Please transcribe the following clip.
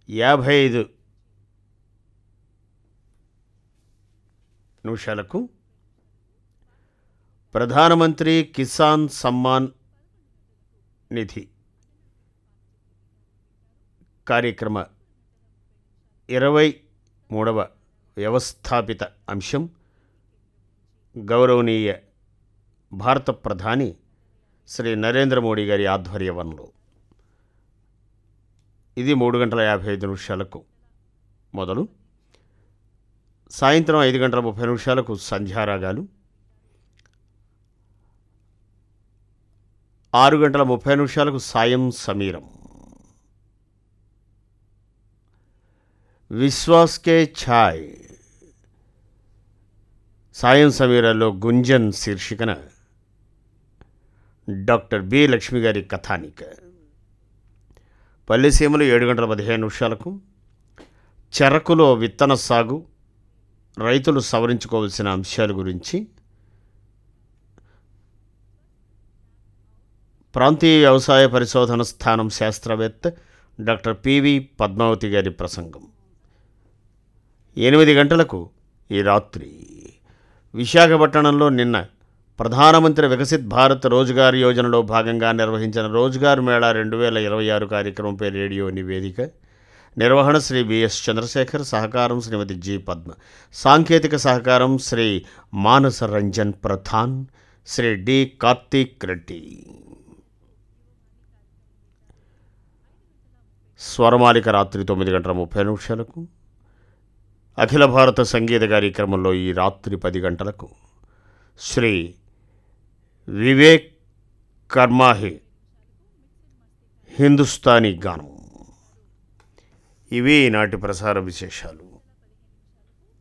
యాభై ఐదు నిమిషాలకు ప్రధానమంత్రి కిసాన్ సమ్మాన్ నిధి కార్యక్రమ ఇరవై మూడవ వ్యవస్థాపిత అంశం గౌరవనీయ భారత ప్రధాని శ్రీ నరేంద్ర మోడీ గారి ఆధ్వర్యంలో ఇది మూడు గంటల యాభై ఐదు నిమిషాలకు మొదలు సాయంత్రం ఐదు గంటల ముప్పై నిమిషాలకు సంధ్యారాగాలు ఆరు గంటల ముప్పై నిమిషాలకు సాయం సమీరం విశ్వాస్ కే ఛాయ్ సాయం సమీరాలో గుంజన్ శీర్షికన డాక్టర్ బి లక్ష్మి గారి కథానిక పల్లెసీమలు ఏడు గంటల పదిహేను నిమిషాలకు చెరకులో విత్తన సాగు రైతులు సవరించుకోవాల్సిన అంశాల గురించి ప్రాంతీయ వ్యవసాయ పరిశోధన స్థానం శాస్త్రవేత్త డాక్టర్ పివి పద్మావతి గారి ప్రసంగం ఎనిమిది గంటలకు ఈ రాత్రి విశాఖపట్టణంలో నిన్న ప్రధానమంత్రి వికసిత్ భారత్ రోజ్గార్ యోజనలో భాగంగా నిర్వహించిన రోజ్గార్ మేళా రెండు వేల ఇరవై ఆరు కార్యక్రమంపై రేడియో నివేదిక నిర్వహణ శ్రీ బిఎస్ చంద్రశేఖర్ సహకారం శ్రీమతి జి పద్మ సాంకేతిక సహకారం శ్రీ మానస రంజన్ ప్రధాన్ శ్రీ డి కార్తీక్ రెడ్డి స్వరమాలిక రాత్రి తొమ్మిది గంటల ముప్పై నిమిషాలకు అఖిల భారత సంగీత కార్యక్రమంలో ఈ రాత్రి పది గంటలకు శ్రీ వివేక్ కర్మాహే హిందుస్థానీ గానం ఇవి ఈనాటి ప్రసార విశేషాలు